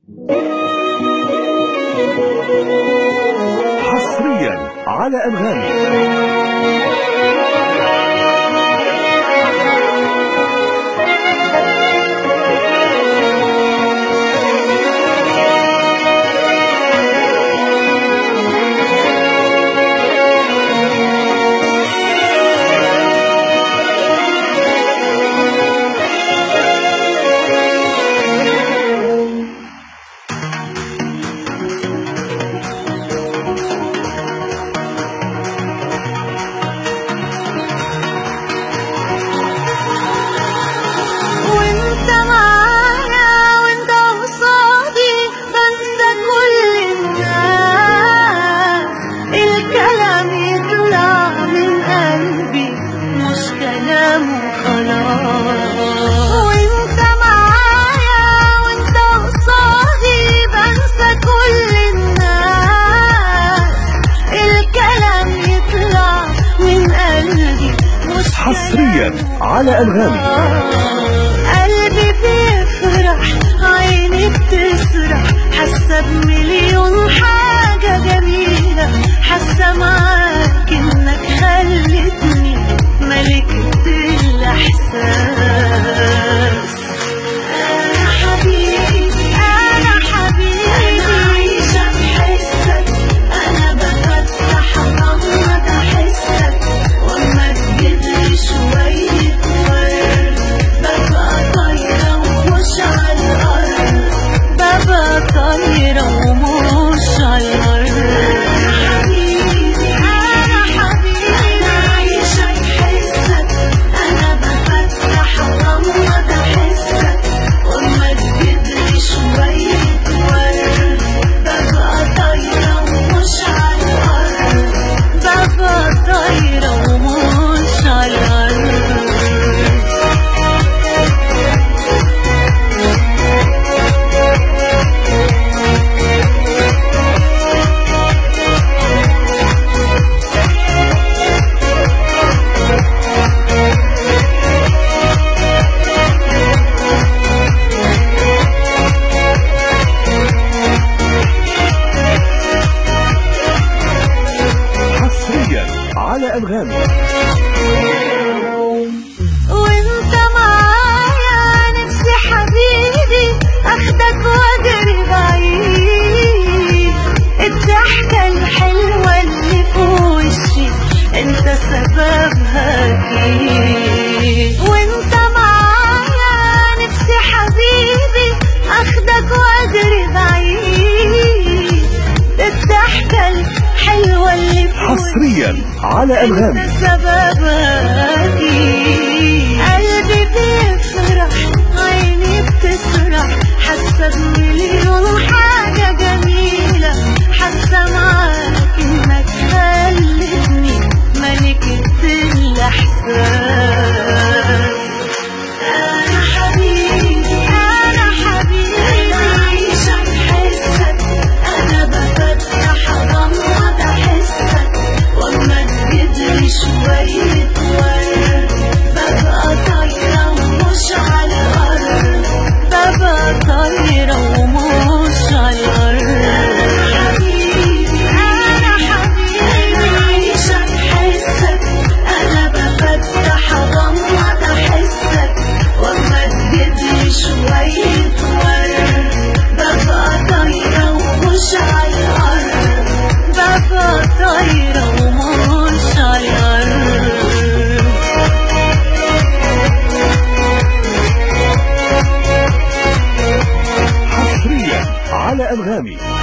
حصريا على أنغامي وانت معايا وانت قصادي بنسى كل الناس الكلام يطلع من قلبي مش كلام وخلاص وانت معايا وانت قصادي بنسى كل الناس الكلام يطلع من قلبي مش حصريا على أنغامي قلبي بيفرح عيني بتسرح حاسه بمليون حاجه جميله حاسه معاك انك خلتني ملكة الاحساس انا حبيبي انا حبيبي انا عايشه بحسك انا بفتح اغمض احسك وما تجيبلي شويه ورد ببقى طايره ومش على الارض ببقى طايره ومش على الارض حبيبي انا حبيبي انا عايشه بحسك انا بفتح اغمض احسك وما تجيبلي شويه ورد ببقى طايره ومش على الارض ببقى طايره ومش على الارض حصريا على أنغامي وانت معايا نفسي حبيبي اخدك واجري بعيد الضحكة الحلوة اللي في وشي انت سببها اكيد وانت معايا نفسي حبيبي اخدك واجري بعيد الضحكة الحلوة اللي في وشي حصريا على أنغامي سببها قلبي بيفرح عيني بتسرح حاسه بمليون حاجه جميله حاسه معاك انك خلتني ملكة الاحساس انا حبيبي انا حبيبي انا عايشه بحسك انا بفتح اغمض احسك وما تجيبلي شويه ورد ببقى طايره ومش على الارض ببقى طايره ومش على الارض حبيبي انا حبيبي انا عايشه بحسك انا بفتح اغمض احسك وما تجيبلي شويه ورد ببقى طايره ومش على الارض ببقى طايره ومش على الارض حصريا على أنغامي